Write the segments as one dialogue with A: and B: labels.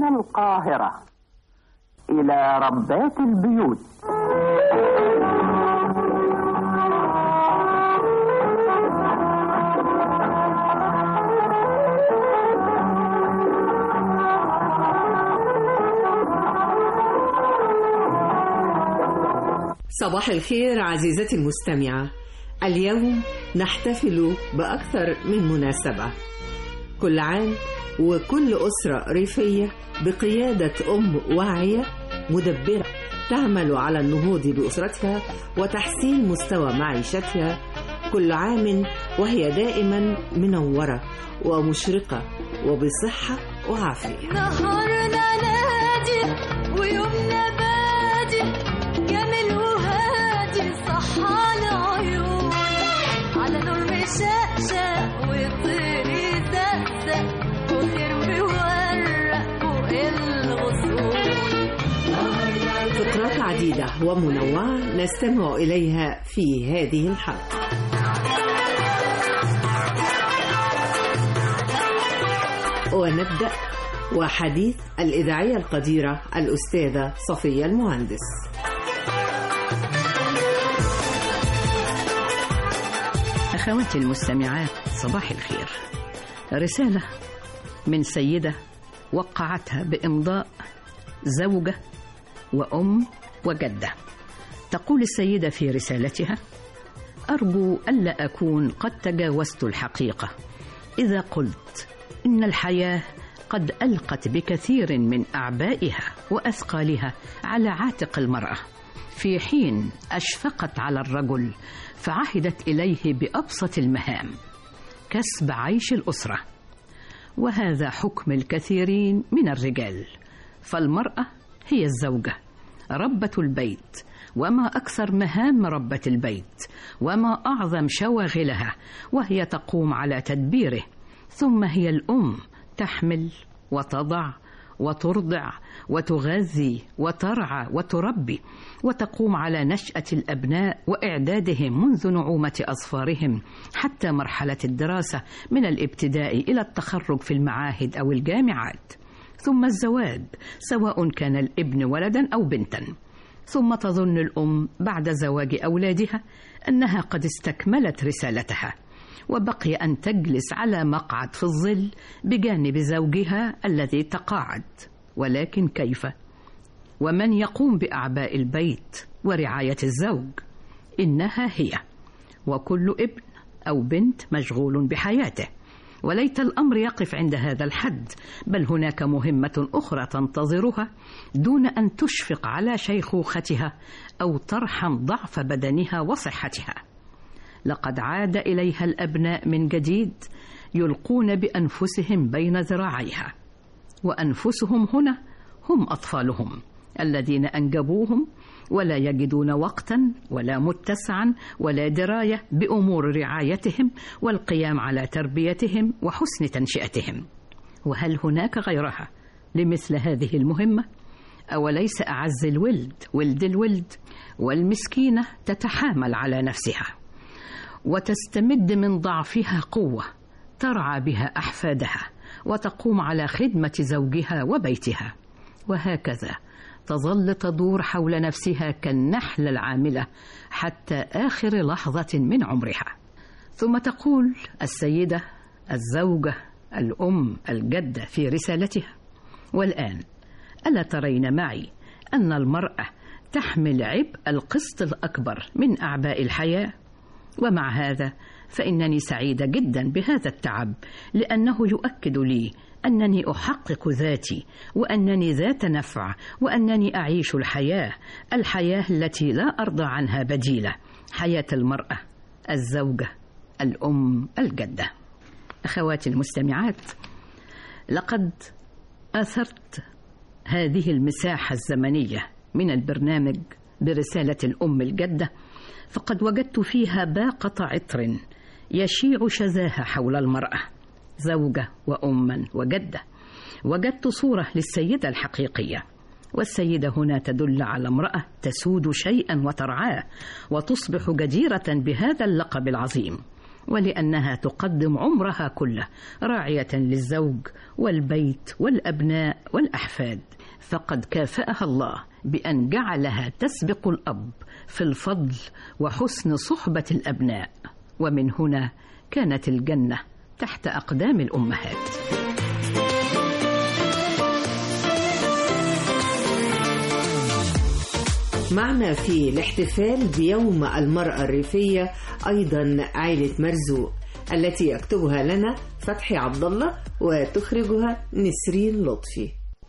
A: من القاهرة إلى ربات البيوت
B: صباح الخير عزيزتي المستمعة اليوم نحتفل بأكثر من مناسبة كل عام وكل أسرة ريفية بقيادة أم واعية مدبرة تعمل على النهوض بأسرتها وتحسين مستوى معيشتها كل عام وهي دائما منورة ومشرقة وبصحة وعافية
C: نهارنا نادي ويومنا بادي جميل وهادي صحى العيون على نور مشقشق وطير يزقزق وخير مورق فوق الغصون
B: فقرات عديدة ومنوعة نستمع إليها في هذه الحلقة ونبدأ وحديث الإذاعية القديرة الأستاذة صفية المهندس
D: أخواتي المستمعات صباح الخير رسالة من سيدة وقعتها بإمضاء زوجة وأم وجدة تقول السيدة في رسالتها أرجو ألا أكون قد تجاوزت الحقيقة إذا قلت إن الحياة قد ألقت بكثير من أعبائها وأثقالها على عاتق المرأة في حين أشفقت على الرجل فعهدت إليه بأبسط المهام كسب عيش الأسرة وهذا حكم الكثيرين من الرجال فالمرأة هي الزوجة ربة البيت وما أكثر مهام ربة البيت وما أعظم شواغلها وهي تقوم على تدبيره ثم هي الأم تحمل وتضع وترضع وتغذي وترعى وتربي وتقوم على نشأة الأبناء وإعدادهم منذ نعومة أظفارهم حتى مرحلة الدراسة من الابتداء إلى التخرج في المعاهد أو الجامعات ثم الزواج سواء كان الابن ولدا أو بنتا ثم تظن الأم بعد زواج أولادها أنها قد استكملت رسالتها وبقي أن تجلس على مقعد في الظل بجانب زوجها الذي تقاعد ولكن كيف؟ ومن يقوم بأعباء البيت ورعاية الزوج؟ إنها هي وكل ابن أو بنت مشغول بحياته وليت الأمر يقف عند هذا الحد بل هناك مهمة أخرى تنتظرها دون أن تشفق على شيخوختها أو ترحم ضعف بدنها وصحتها لقد عاد إليها الأبناء من جديد يلقون بأنفسهم بين ذراعيها وأنفسهم هنا هم أطفالهم الذين أنجبوهم ولا يجدون وقتا ولا متسعا ولا دراية بأمور رعايتهم والقيام على تربيتهم وحسن تنشئتهم وهل هناك غيرها لمثل هذه المهمة؟ أوليس أعز الولد ولد الولد والمسكينة تتحامل على نفسها وتستمد من ضعفها قوة ترعى بها أحفادها وتقوم على خدمة زوجها وبيتها وهكذا تظل تدور حول نفسها كالنحلة العاملة حتى آخر لحظة من عمرها ثم تقول السيدة الزوجة الأم الجدة في رسالتها والآن ألا ترين معي أن المرأة تحمل عبء القسط الأكبر من أعباء الحياة ومع هذا فإنني سعيدة جدا بهذا التعب لأنه يؤكد لي أنني أحقق ذاتي وأنني ذات نفع وأنني أعيش الحياة الحياة التي لا أرضى عنها بديلة حياة المرأة الزوجة الأم الجدة أخواتي المستمعات لقد أثرت هذه المساحة الزمنية من البرنامج برسالة الأم الجدة فقد وجدت فيها باقة عطر يشيع شذاها حول المرأة زوجة وأما وجدة وجدت صورة للسيدة الحقيقية والسيدة هنا تدل على امرأة تسود شيئا وترعاه وتصبح جديرة بهذا اللقب العظيم ولأنها تقدم عمرها كله راعية للزوج والبيت والأبناء والأحفاد فقد كافأها الله بأن جعلها تسبق الأب في الفضل وحسن صحبة الأبناء ومن هنا كانت الجنة تحت أقدام الأمهات
B: معنا في الاحتفال بيوم المرأة الريفية أيضا عائلة مرزوق التي يكتبها لنا فتحي عبد الله وتخرجها نسرين لطفي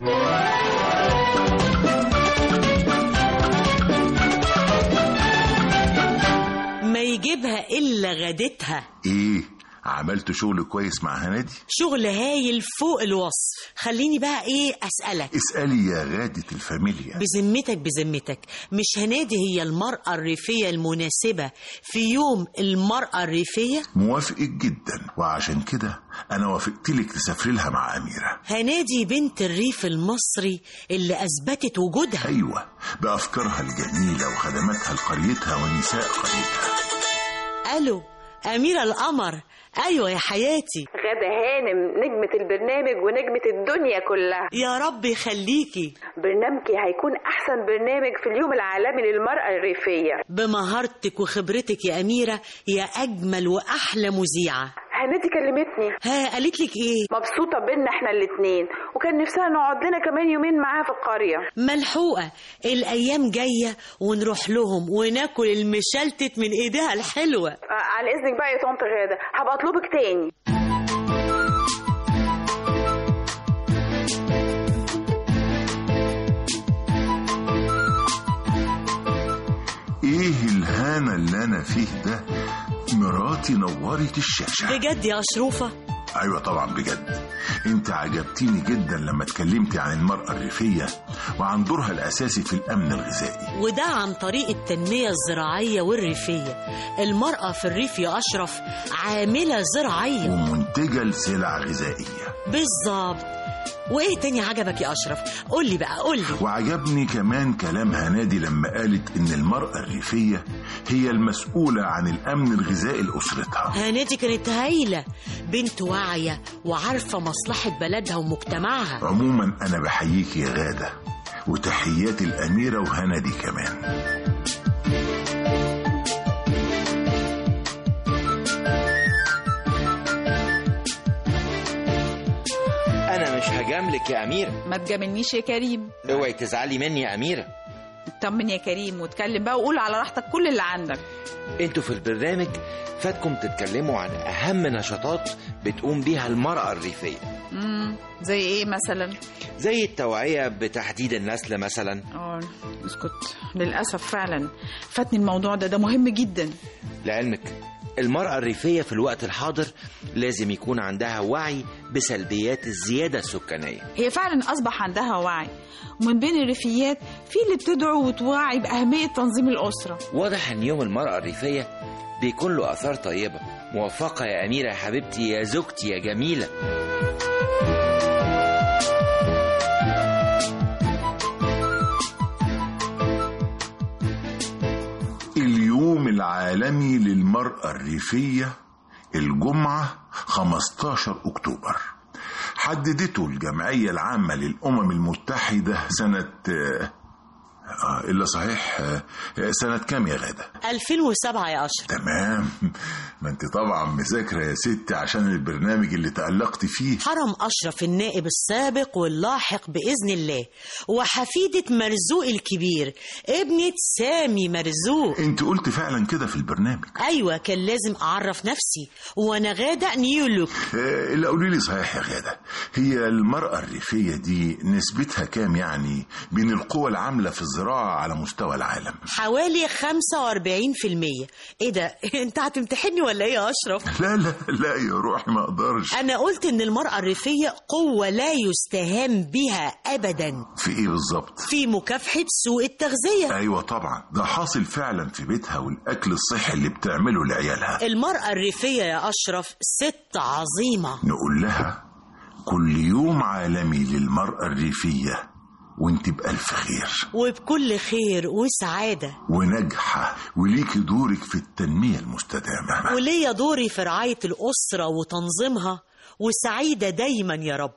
E: ما يجيبها إلا غدتها
F: ايه عملت شغل كويس مع هنادي
E: شغل هايل فوق الوصف خليني بقى ايه اسالك
F: اسألي يا غادة الفاميليا
E: بذمتك بذمتك مش هنادي هي المرأة الريفية المناسبة في يوم المرأة الريفية
F: موافقك جدا وعشان كده انا وافقت لك تسافري لها مع اميرة
E: هنادي بنت الريف المصري اللي اثبتت وجودها
F: ايوه بافكارها الجميلة وخدماتها لقريتها ونساء قريتها
E: الو اميرة القمر ايوه يا حياتي
G: غدا هانم نجمة البرنامج ونجمة الدنيا كلها
E: يا رب يخليكي
G: برنامجي هيكون أحسن برنامج في اليوم العالمي للمرأة الريفية
E: بمهارتك وخبرتك يا اميرة يا اجمل واحلى مذيعة
G: هنادي كلمتني
E: ها قالت لك ايه
G: مبسوطة بينا احنا الاتنين وكان نفسها نقعد لنا كمان يومين معاها في القرية
E: ملحوقة الأيام جاية ونروح لهم وناكل المشلتت من إيديها الحلوة
G: آه، على إذنك بقى يا طنط غادة هبقى أطلبك تاني
F: ايه الهنا اللي انا فيه ده مراتي نورت الشاشة
E: بجد يا أشروفة
F: ايوه طبعا بجد انت عجبتيني جدا لما اتكلمتي عن المرأة الريفية وعن دورها الاساسي في الامن الغذائي
E: وده عن طريق التنمية الزراعية والريفية المرأة في الريف يا أشرف عاملة زراعية
F: ومنتجة لسلع غذائية
E: بالظبط وإيه تاني عجبك يا أشرف قولي بقى قولي
F: وعجبني كمان كلام هنادي لما قالت ان المرأة الريفية هي المسؤولة عن الامن الغذائي لاسرتها
E: هانتي كانت هايلة بنت واعية وعارفة مصلحة بلدها ومجتمعها
F: عموما انا بحييك يا غادة وتحياتي الاميرة وهنادي كمان
H: انا مش هجاملك يا اميره
I: ما تجاملنيش يا كريم
H: اوعي تزعلي مني يا اميره
I: اطمن يا كريم واتكلم بقى وقول على راحتك كل اللي عندك
H: انتوا في البرنامج فاتكم تتكلموا عن اهم نشاطات بتقوم بيها المراه الريفيه
I: امم زي ايه مثلا
H: زي التوعيه بتحديد النسل مثلا
I: اه اسكت للاسف فعلا فاتني الموضوع ده ده مهم جدا
H: لعلمك المرأة الريفية في الوقت الحاضر لازم يكون عندها وعي بسلبيات الزيادة السكانية
I: هي فعلا اصبح عندها وعي ومن بين الريفيات في اللي بتدعو وتوعي باهميه تنظيم الاسره
H: واضح ان يوم المرأة الريفية بيكون له آثار طيبة موفقة يا أميرة يا حبيبتي يا زوجتي يا جميلة
F: اليوم العالمي للمرأة الريفية الجمعة 15 أكتوبر حددته الجمعية العامة للأمم المتحدة سنة آه، آه، إلا صحيح آه، سنة كام يا غادة؟
E: 2007 يا أشرف
F: تمام ما انت طبعا مذاكرة يا ست عشان البرنامج اللي تألقت فيه
E: حرم أشرف النائب السابق واللاحق بإذن الله وحفيدة مرزوق الكبير ابنة سامي مرزوق
F: انت قلت فعلا كده في البرنامج
E: أيوة كان لازم أعرف نفسي وأنا غادة نيولوك
F: آه، اللي قولي لي صحيح يا غادة هي المرأة الريفية دي نسبتها كام يعني بين القوى العاملة في الزراعة على مستوى العالم
E: حوالي 45% إيه ده أنت هتمتحني ولا إيه يا أشرف؟
F: لا لا لا يا روحي ما اقدرش
E: أنا قلت إن المرأة الريفية قوة لا يستهان بها أبدا
F: في ايه بالظبط
E: في مكافحة سوء التغذية
F: ايوه طبعا ده حاصل فعلا في بيتها والاكل الصحي اللي بتعمله لعيالها
E: المرأة الريفية يا أشرف ست عظيمة
F: نقول لها كل يوم عالمي للمرأة الريفية وانت بألف خير
E: وبكل خير وسعادة
F: وناجحة وليكي دورك في التنمية المستدامة
E: وليا دوري في رعاية الأسرة وتنظيمها وسعيدة دايما يا رب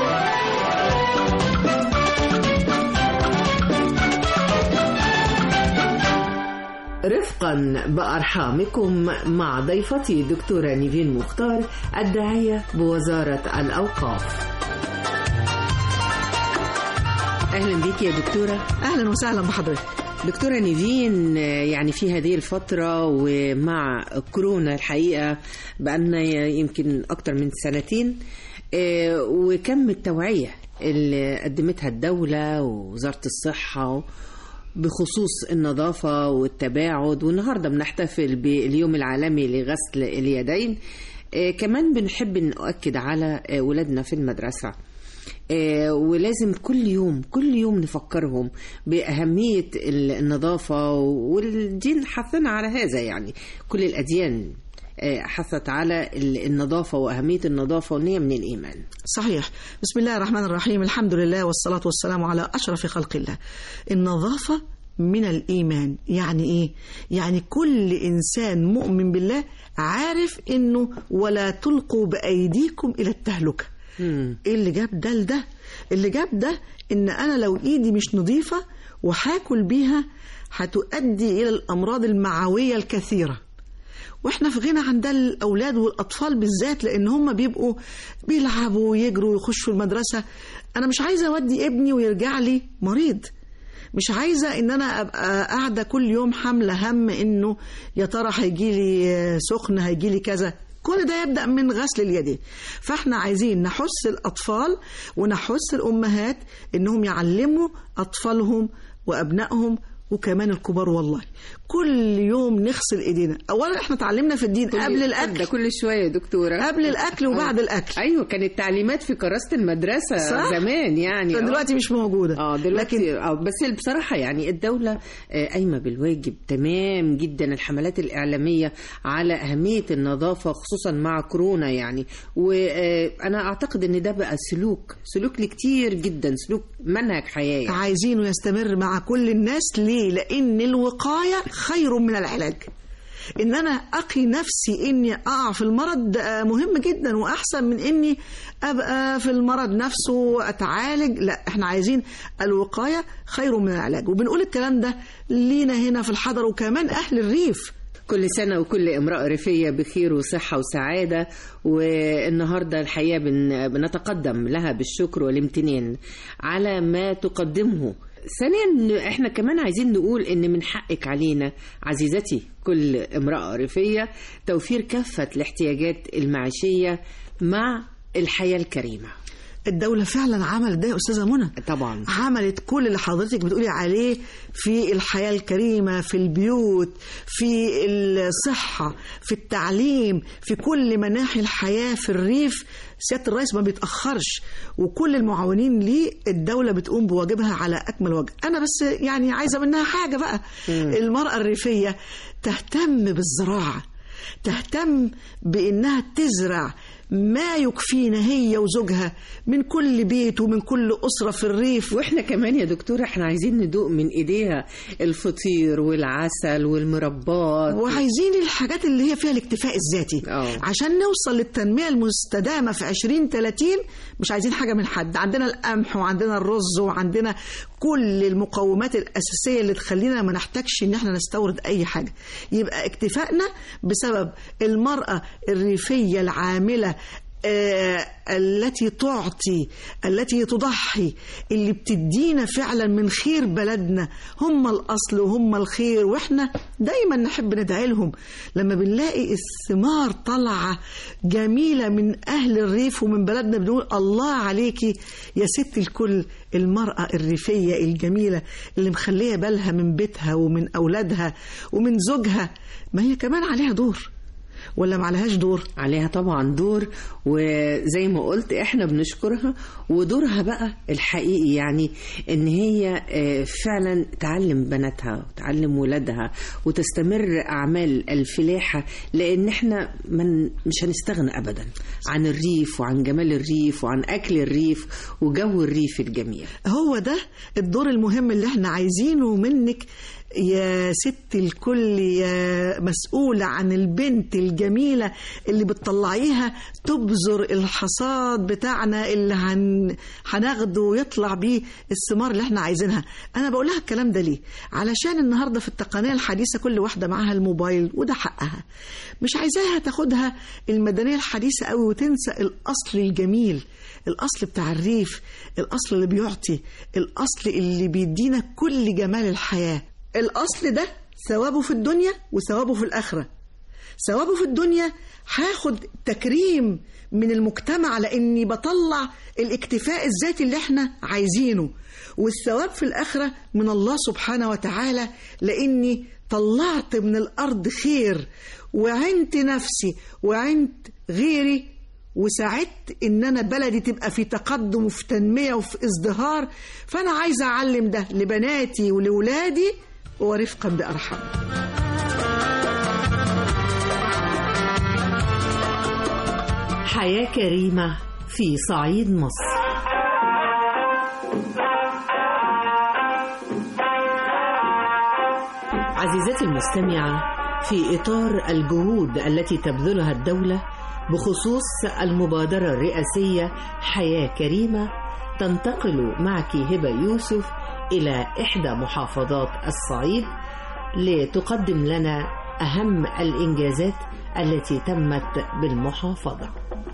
B: رفقا بأرحامكم مع ضيفتي دكتورة نيفين مختار الداعية بوزارة الأوقاف أهلا بك يا دكتورة
J: اهلا وسهلا بحضرتك
B: دكتورة نيفين يعني في هذه الفترة ومع كورونا الحقيقة بقالنا يمكن أكتر من سنتين آه، وكم التوعية اللي قدمتها الدولة ووزارة الصحة بخصوص النظافة والتباعد والنهاردة بنحتفل باليوم العالمي لغسل اليدين آه، كمان بنحب نؤكد على آه، ولادنا في المدرسة آه، ولازم كل يوم كل يوم نفكرهم بأهمية ال- النظافة والدين حثنا على هذا يعني كل الأديان آه، حثت على ال- النظافة وأهمية النظافة وإن هي من الإيمان
J: صحيح بسم الله الرحمن الرحيم الحمد لله والصلاة والسلام على أشرف خلق الله النظافة من الإيمان يعني إيه؟ يعني كل إنسان مؤمن بالله عارف إنه ولا تلقوا بأيديكم إلى التهلكة
B: مم.
J: إيه اللي جاب ده لده اللي جاب ده إن أنا لو إيدي مش نظيفة وهاكل بيها هتؤدي إلى الأمراض المعوية الكثيرة واحنا في غنى عن ده الاولاد والاطفال بالذات لان هم بيبقوا بيلعبوا ويجروا ويخشوا المدرسه انا مش عايزه اودي ابني ويرجع لي مريض مش عايزه ان انا ابقى قاعده كل يوم حامله هم انه يا ترى هيجي لي سخن هيجي لي كذا كل ده يبدا من غسل اليدين فاحنا عايزين نحث الاطفال ونحث الامهات انهم يعلموا اطفالهم وابنائهم وكمان الكبار والله كل يوم نغسل ايدينا اولا احنا اتعلمنا في الدين قبل
B: ده
J: الاكل
B: كل شوية يا دكتورة
J: قبل الاكل وبعد الاكل
B: أيوة كانت تعليمات في كراسة المدرسة
J: صح؟
B: زمان يعني آه.
J: دلوقتي مش موجوده
B: اه دلوقتي
J: لكن
B: لكن اه بس بصراحه يعني الدوله آه، قايمه بالواجب تمام جدا الحملات الاعلاميه على اهميه النظافه خصوصا مع كورونا يعني وانا اعتقد ان ده بقى سلوك سلوك لكتير جدا سلوك منهج حياه يعني.
J: عايزينه يستمر مع كل الناس ليه لان الوقايه خير من العلاج ان انا اقي نفسي اني اقع في المرض ده مهم جدا واحسن من اني ابقى في المرض نفسه اتعالج لا احنا عايزين الوقايه خير من العلاج وبنقول الكلام ده لينا هنا في الحضر وكمان اهل الريف
B: كل سنة وكل امرأة ريفية بخير وصحة وسعادة والنهاردة الحقيقة بن- بنتقدم لها بالشكر والامتنان على ما تقدمه ثانيا احنا كمان عايزين نقول ان من حقك علينا عزيزتي كل امرأة ريفية توفير كافة الاحتياجات المعيشية مع الحياة الكريمة
J: الدولة فعلا عملت ده يا أستاذة منى
B: طبعا
J: عملت كل اللي حضرتك بتقولي عليه في الحياة الكريمة في البيوت في الصحة في التعليم في كل مناحي الحياة في الريف سيادة الرئيس ما بيتأخرش وكل المعاونين ليه الدولة بتقوم بواجبها على أكمل وجه أنا بس يعني عايزة منها حاجة بقى المرأة الريفية تهتم بالزراعة تهتم بإنها تزرع ما يكفينا هي وزوجها من كل بيت ومن كل أسرة في الريف
B: واحنا كمان يا دكتورة احنا عايزين ندوق من ايديها الفطير والعسل والمربات
J: وعايزين الحاجات اللي هي فيها الاكتفاء الذاتي
B: اه.
J: عشان نوصل للتنمية المستدامة في 2030 مش عايزين حاجة من حد عندنا القمح وعندنا الرز وعندنا كل المقومات الأساسية اللي تخلينا ما نحتاجش إن احنا نستورد أي حاجة يبقى اكتفائنا بسبب المرأة الريفية العاملة آه، التي تعطي التي تضحي اللي بتدينا فعلا من خير بلدنا هم الأصل وهم الخير وإحنا دايما نحب ندعي لهم لما بنلاقي الثمار طالعة جميلة من أهل الريف ومن بلدنا بنقول الله عليكي يا ست الكل المرأة الريفية الجميلة اللي مخلية بالها من بيتها ومن أولادها ومن زوجها ما هي كمان عليها دور ولا معلهاش دور
B: عليها طبعا دور وزي ما قلت احنا بنشكرها ودورها بقى الحقيقي يعني ان هي آه، فعلا تعلم بناتها وتعلم ولادها وتستمر اعمال الفلاحه لان احنا من مش هنستغنى ابدا عن الريف وعن جمال الريف وعن اكل الريف وجو الريف الجميل
J: هو ده الدور المهم اللي احنا عايزينه منك يا ست الكل يا مسؤولة عن البنت الجميلة اللي بتطلعيها تبذر الحصاد بتاعنا اللي هن... هناخده ويطلع بيه الثمار اللي احنا عايزينها انا بقول لها الكلام ده ليه علشان النهاردة في التقنية الحديثة كل واحدة معاها الموبايل وده حقها مش عايزاها تاخدها المدنية الحديثة قوي وتنسى الأصل الجميل الأصل بتاع الريف الأصل اللي بيعطي الأصل اللي بيدينا كل جمال الحياة الأصل ده ثوابه في الدنيا وثوابه في الآخرة ثوابه في الدنيا هاخد تكريم من المجتمع لاني بطلع الاكتفاء الذاتي اللي احنا عايزينه والثواب في الاخره من الله سبحانه وتعالى لاني طلعت من الارض خير وعنت نفسي وعنت غيري وساعدت ان انا بلدي تبقى في تقدم وفي تنميه وفي ازدهار فانا عايزه اعلم ده لبناتي ولولادي ورفقا بارحم
B: حياة كريمة في صعيد مصر عزيزتي المستمعة في إطار الجهود التي تبذلها الدولة بخصوص المبادرة الرئاسية حياة كريمة تنتقل معك هبة يوسف إلى إحدى محافظات الصعيد لتقدم لنا أهم الإنجازات التي تمت بالمحافظة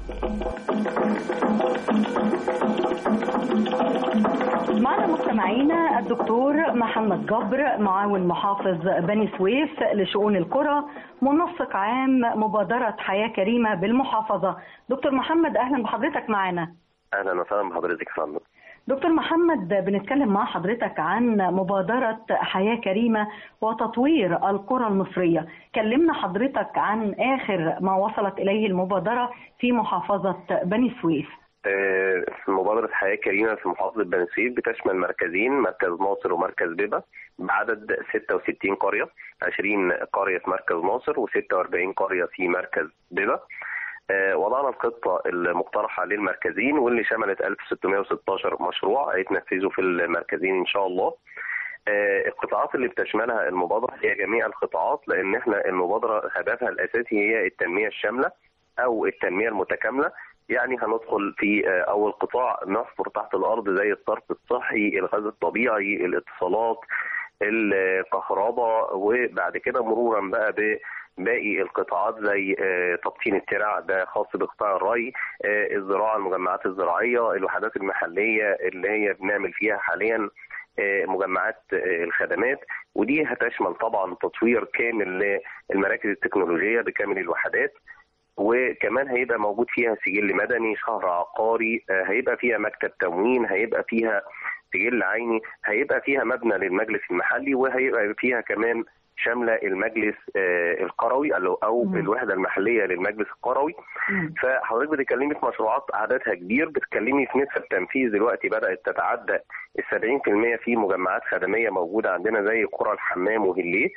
K: معنا مستمعينا الدكتور محمد جبر معاون محافظ بني سويف لشؤون القرى منسق عام مبادرة حياة كريمة بالمحافظة دكتور محمد أهلا بحضرتك معنا
L: اهلا وسهلا بحضرتك يا فندم
K: دكتور محمد بنتكلم مع حضرتك عن مبادرة حياة كريمة وتطوير القرى المصرية كلمنا حضرتك عن آخر ما وصلت إليه المبادرة في محافظة بني سويف
L: آه، مبادرة حياة كريمة في محافظة بني سويف بتشمل مركزين مركز ناصر ومركز بيبة بعدد 66 قرية 20 قرية في مركز ناصر و46 قرية في مركز بيبة آه، وضعنا الخطة المقترحة للمركزين واللي شملت 1616 مشروع هيتنفذوا في المركزين إن شاء الله آه، القطاعات اللي بتشملها المبادرة هي جميع القطاعات لأن احنا المبادرة هدفها الأساسي هي التنمية الشاملة أو التنمية المتكاملة يعني هندخل في آه، أول قطاع نحفر تحت الأرض زي الصرف الصحي الغاز الطبيعي الاتصالات الكهرباء وبعد كده مرورا بقى ب باقي القطاعات زي آه، تبطين الترع ده خاص بقطاع الري آه، الزراعه المجمعات الزراعيه الوحدات المحليه اللي هي بنعمل فيها حاليا آه، مجمعات آه، الخدمات ودي هتشمل طبعا تطوير كامل للمراكز التكنولوجيه بكامل الوحدات وكمان هيبقى موجود فيها سجل مدني شهر عقاري آه، هيبقى فيها مكتب تموين هيبقى فيها سجل عيني هيبقى فيها مبنى للمجلس المحلي وهيبقى فيها كمان شامله المجلس آه، القروي أو- او الوحده المحليه للمجلس القروي فحضرتك بتتكلمي في مشروعات عددها كبير بتتكلمي في نسب تنفيذ دلوقتي بدات تتعدى ال 70% في مجمعات خدميه موجوده عندنا زي قرى الحمام وهليه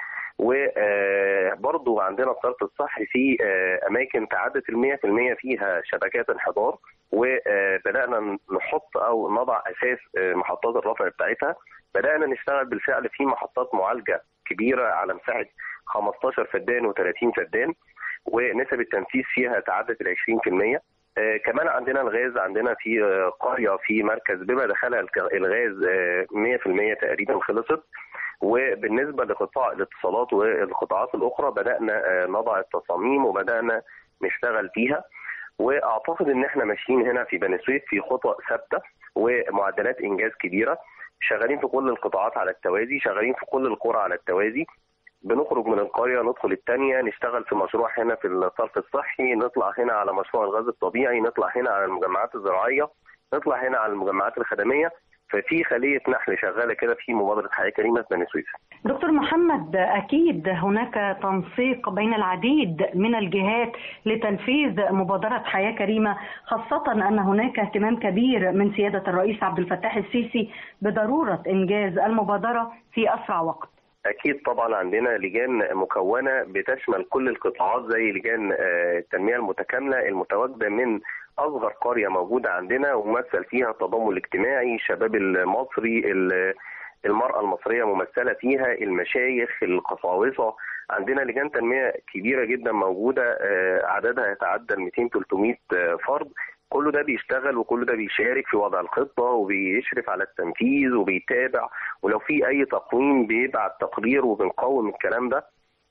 L: وبرضو عندنا الصرف الصحي في آه، اماكن تعدت ال 100% فيها شبكات انحدار وبدانا نحط او نضع اساس آه، محطات الرفع بتاعتها بدانا نشتغل بالفعل في محطات معالجه كبيره على مساحه 15 فدان و30 فدان ونسب التنفيذ فيها تعدت ال 20% آه، كمان عندنا الغاز عندنا في آه، قريه في مركز بما دخلها الك- الغاز آه، 100% تقريبا خلصت وبالنسبه لقطاع الاتصالات والقطاعات الاخرى بدانا آه، نضع التصاميم وبدانا نشتغل فيها واعتقد ان احنا ماشيين هنا في بني سويف في خطى ثابته ومعدلات انجاز كبيره شغالين في كل القطاعات على التوازي شغالين في كل القرى على التوازي بنخرج من القريه ندخل الثانيه نشتغل في مشروع هنا في الصرف الصحي نطلع هنا على مشروع الغاز الطبيعي نطلع هنا على المجمعات الزراعيه نطلع هنا على المجمعات الخدميه ففي خليه نحل شغاله كده في مبادره حياه كريمه في بني سويف
K: دكتور محمد أكيد هناك تنسيق بين العديد من الجهات لتنفيذ مبادرة حياة كريمة خاصة أن هناك اهتمام كبير من سيادة الرئيس عبد الفتاح السيسي بضرورة إنجاز المبادرة في أسرع وقت
L: اكيد طبعا عندنا لجان مكونه بتشمل كل القطاعات زي لجان آه، التنميه المتكامله المتواجده من اصغر قريه موجوده عندنا وممثل فيها التضامن الاجتماعي الشباب المصري ال- المراه المصريه ممثله فيها المشايخ القساوسه عندنا لجان تنميه كبيره جدا موجوده آه، عددها يتعدى ال 200 300 فرد كله ده بيشتغل وكله ده بيشارك في وضع الخطه وبيشرف على التنفيذ وبيتابع ولو في اي تقويم بيبعت تقرير وبنقوم الكلام ده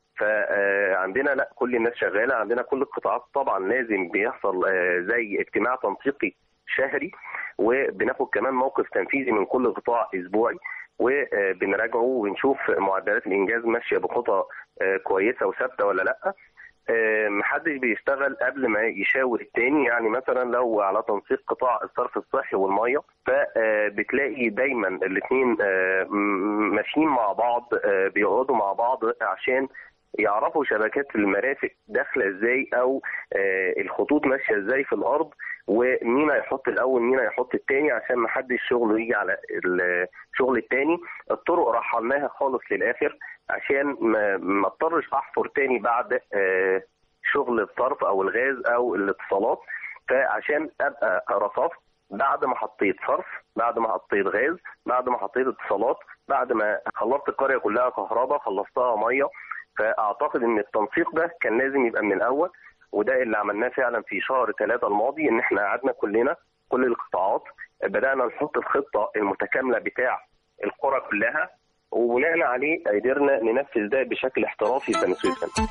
L: فعندنا لا كل الناس شغاله عندنا كل القطاعات طبعا لازم بيحصل آه، زي اجتماع تنسيقي شهري وبناخد كمان موقف تنفيذي من كل قطاع اسبوعي وبنراجعه ونشوف معدلات الانجاز ماشيه بخطى آه، كويسه وثابته ولا لا آه، محدش بيشتغل قبل ما يشاور التاني يعني مثلا لو على تنسيق قطاع الصرف الصحي والميه فبتلاقي دايما الاثنين ماشيين مع بعض آه، بيقعدوا مع بعض عشان يعرفوا شبكات المرافق داخله ازاي او آه، الخطوط ماشيه ازاي في الارض ومين هيحط الاول مين هيحط التاني عشان ما حدش شغله يجي على الشغل التاني الطرق رحلناها خالص للاخر عشان ما ما اضطرش احفر تاني بعد آه، شغل الصرف او الغاز او الاتصالات فعشان ابقى رصفت بعد ما حطيت صرف بعد ما حطيت غاز بعد ما حطيت اتصالات بعد ما خلصت القريه كلها كهرباء خلصتها ميه فاعتقد ان التنسيق ده كان لازم يبقى من الاول وده اللي عملناه فعلا في شهر ثلاثة الماضي ان احنا قعدنا كلنا كل القطاعات بدانا نحط الخطه المتكامله بتاع القرى كلها وبناء عليه قدرنا ننفذ ده بشكل احترافي في بني سويف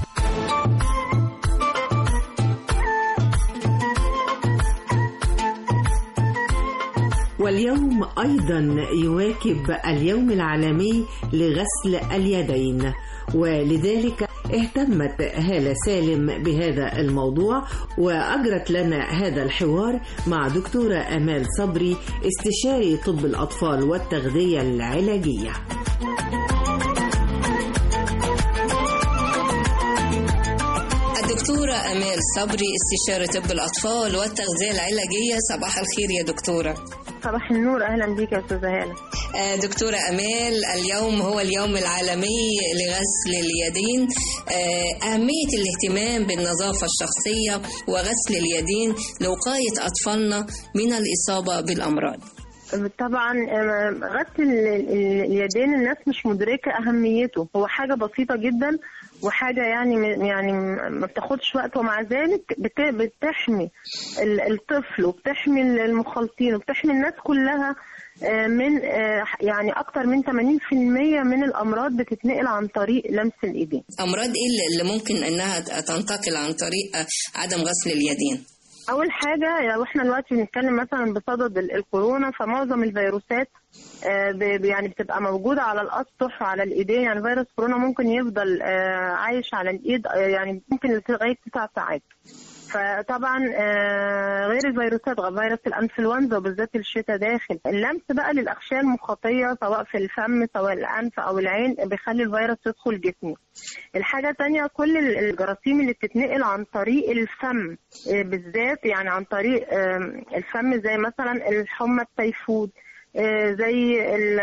B: واليوم أيضا يواكب اليوم العالمي لغسل اليدين ولذلك اهتمت هالة سالم بهذا الموضوع وأجرت لنا هذا الحوار مع دكتورة أمال صبري استشاري طب الأطفال والتغذية العلاجية
M: الدكتورة أمال صبري استشارة طب الأطفال والتغذية العلاجية صباح الخير يا دكتورة
N: صباح النور اهلا بيك يا استاذه هاله
M: آه، دكتورة أمال اليوم هو اليوم العالمي لغسل اليدين آه، أهمية الاهتمام بالنظافة الشخصية وغسل اليدين لوقاية أطفالنا من الإصابة بالأمراض
N: طبعا آه، غسل ال- ال- اليدين الناس مش مدركه اهميته هو حاجه بسيطه جدا وحاجه يعني م- يعني م- ما بتاخدش وقت ومع ذلك بت- بتحمي ال- الطفل وبتحمي المخالطين وبتحمي الناس كلها آه، من آه، يعني اكتر من 80% من الامراض بتتنقل عن طريق لمس الايدين
M: أمراض إيه اللي- اللي ممكن إنها تنتقل عن طريق آه، عدم غسل اليدين
N: اول حاجه لو احنا دلوقتي بنتكلم مثلا بصدد ال- الكورونا فمعظم الفيروسات آه، ب- يعني بتبقى موجوده على الاسطح وعلى الايدين يعني فيروس كورونا ممكن يفضل آه، عايش على الايد آه، يعني ممكن لغايه تسع ساعات فطبعا آه، غير الفيروسات غير فيروس الانفلونزا وبالذات الشتاء داخل اللمس بقى للاغشيه المخاطيه سواء في الفم سواء الانف او العين بيخلي الفيروس يدخل جسمي الحاجة تانية كل ال- الجراثيم اللي بتتنقل عن طريق الفم آه، بالذات يعني عن طريق آم، الفم زي مثلا الحمى التيفود آه، زي ال-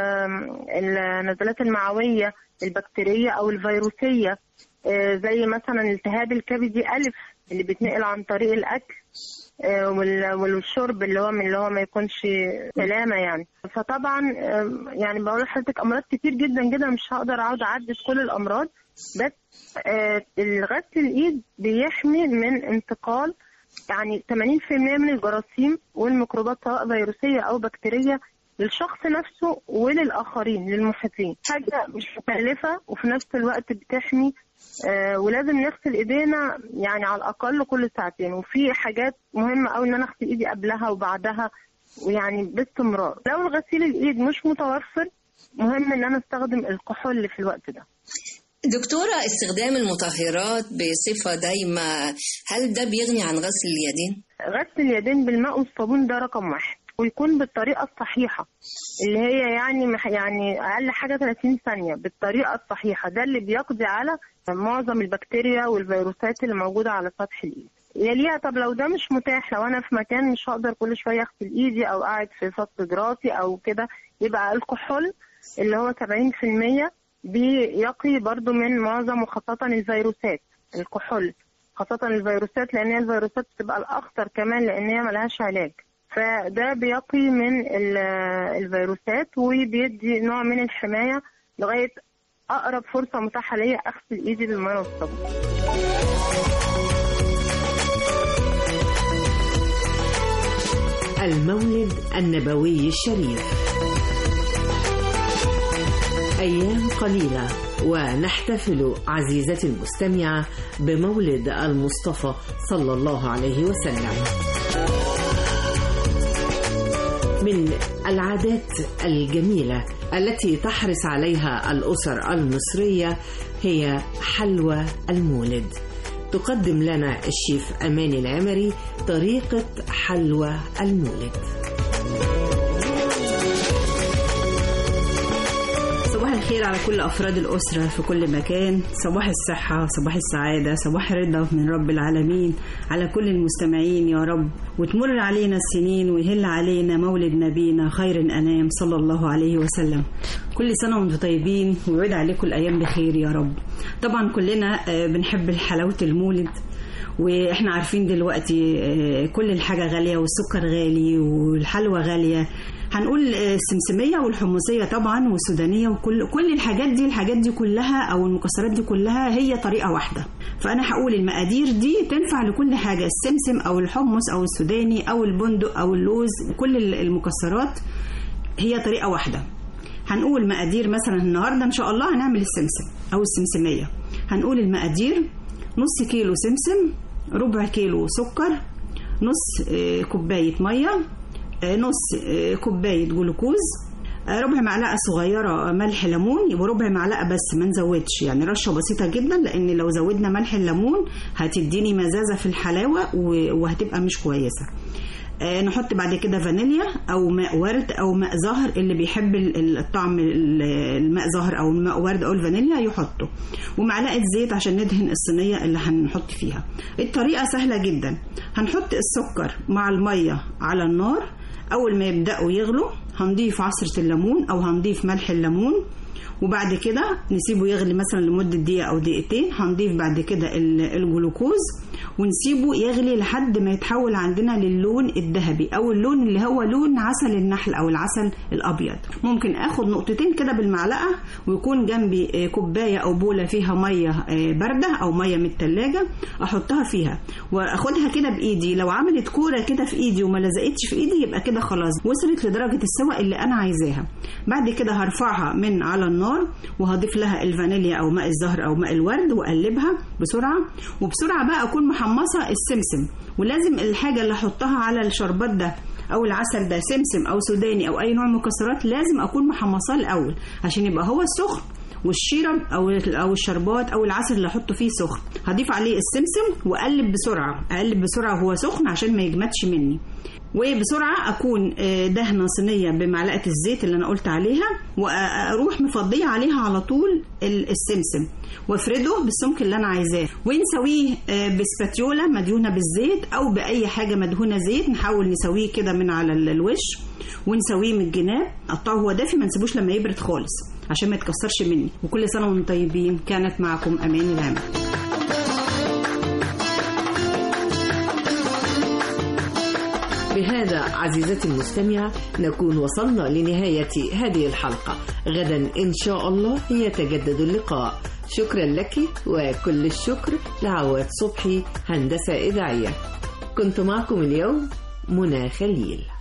N: آم، النزلات المعوية البكتيرية أو الفيروسية آه، زي مثلا التهاب الكبدي ألف اللي بيتنقل عن طريق الأكل آه، وال- والشرب اللي هو من اللي هو ما يكونش سلامة يعني فطبعا آم، يعني بقول لحضرتك أمراض كتير جدا جدا مش هقدر أقعد أعدد كل الأمراض بس آه، الغسل الإيد بيحمي من انتقال يعني 80% من الجراثيم والميكروبات سواء فيروسية أو بكتيرية للشخص نفسه وللآخرين للمحيطين حاجة مش مكلفة وفي نفس الوقت بتحمي آه، ولازم نغسل ايدينا يعني على الاقل كل ساعتين وفي حاجات مهمه قوي ان انا اغسل ايدي قبلها وبعدها ويعني باستمرار لو الغسيل الايد مش متوفر مهم ان انا استخدم الكحول في الوقت ده
M: دكتورة استخدام المطهرات بصفة دايمة هل ده بيغني عن غسل اليدين؟
N: غسل اليدين بالماء والصابون ده رقم واحد ويكون بالطريقة الصحيحة اللي هي يعني مح- يعني أقل حاجة 30 ثانية بالطريقة الصحيحة ده اللي بيقضي على معظم البكتيريا والفيروسات اللي موجودة على سطح الإيد يليها طب لو ده مش متاح لو أنا في مكان مش هقدر كل شوية أغسل إيدي أو قاعد في فصل دراسي أو كده يبقى الكحول اللي هو 70% بيقي برضو من معظم وخاصة الفيروسات الكحول خاصة الفيروسات لأن هي الفيروسات بتبقى الأخطر كمان لأن هي ملهاش علاج فده بيقي من ال- الفيروسات وبيدي نوع من الحماية لغاية أقرب فرصة متاحة ليا أغسل إيدي بالمية والصابون
B: المولد النبوي الشريف أيام قليلة ونحتفل عزيزتي المستمعة بمولد المصطفى صلى الله عليه وسلم من العادات الجميلة التي تحرص عليها الأسر المصرية هي حلوى المولد تقدم لنا الشيف أماني العمري طريقة حلوى المولد
O: صباح الخير على كل أفراد الأسرة في كل مكان صباح الصحة صباح السعادة صباح الرضا من رب العالمين على كل المستمعين يا رب وتمر علينا السنين ويهل علينا مولد نبينا خير الأنام صلى الله عليه وسلم كل سنة وانتم طيبين ويعود عليكم الأيام بخير يا رب طبعا كلنا آه، بنحب حلاوة المولد واحنا عارفين دلوقتي آه، كل الحاجة غالية والسكر غالي والحلوى غالية هنقول آه، السمسمية والحمصية طبعا والسودانية وكل كل الحاجات دي الحاجات دي كلها او المكسرات دي كلها هي طريقة واحدة فانا هقول المقادير دي تنفع لكل حاجة السمسم او الحمص او السوداني او البندق او اللوز كل المكسرات هي طريقة واحدة هنقول مقادير مثلا النهارده ان شاء الله هنعمل السمسم او السمسميه هنقول المقادير نص كيلو سمسم ربع كيلو سكر نص آه، كوبايه ميه آه، نص آه، كوبايه جلوكوز آه، ربع معلقه صغيره ملح ليمون يبقى ربع معلقه بس ما نزودش يعني رشه بسيطه جدا لان لو زودنا ملح الليمون هتديني مزازه في الحلاوه و- وهتبقى مش كويسه آه، نحط بعد كده فانيليا او ماء ورد او ماء زهر اللي بيحب ال- ال- الطعم ال- الماء زهر او الماء ورد او الفانيليا يحطه ومعلقه زيت عشان ندهن الصينيه اللي هنحط فيها الطريقه سهله جدا هنحط السكر مع الميه على النار اول ما يبداوا يغلوا هنضيف عصره الليمون او هنضيف ملح الليمون وبعد كده نسيبه يغلي مثلا لمدة دقيقة أو دقيقتين هنضيف بعد كده ال- الجلوكوز ونسيبه يغلي لحد ما يتحول عندنا للون الذهبي أو اللون اللي هو لون عسل النحل أو العسل الأبيض ممكن آخد نقطتين كده بالمعلقة ويكون جنبي آه، كوباية أو بولة فيها مية آه، باردة أو مية من التلاجة أحطها فيها وأخدها كده بإيدي لو عملت كورة كده في إيدي وما لزقتش في إيدي يبقى كده خلاص وصلت لدرجة السواء اللي أنا عايزاها بعد كده هرفعها من على النار وهضيف لها الفانيليا او ماء الزهر او ماء الورد واقلبها بسرعه وبسرعه بقى اكون محمصه السمسم ولازم الحاجه اللي احطها على الشربات ده او العسل ده سمسم او سوداني او اي نوع مكسرات لازم اكون محمصاه الاول عشان يبقى هو سخن والشيرب او او الشربات او العسل اللي احطه فيه سخن هضيف عليه السمسم واقلب بسرعه اقلب بسرعه وهو سخن عشان ما يجمدش مني وبسرعه اكون آه، دهنه صينيه بمعلقه الزيت اللي انا قلت عليها واروح مفضيه عليها على طول ال- السمسم وافرده بالسمك اللي انا عايزاه ونسويه آه، بسباتيولا مدهونه بالزيت او باي حاجه مدهونه زيت نحاول نسويه كده من على ال- الوش ونسويه من الجناب قطعه هو دافي ما نسيبوش لما يبرد خالص عشان ما يتكسرش مني وكل سنه وانتم طيبين كانت معكم امان العمر
B: بهذا عزيزتي المستمعة نكون وصلنا لنهاية هذه الحلقة غدا إن شاء الله يتجدد اللقاء شكرا لك وكل الشكر لعواد صبحي هندسة إذاعية كنت معكم اليوم منى خليل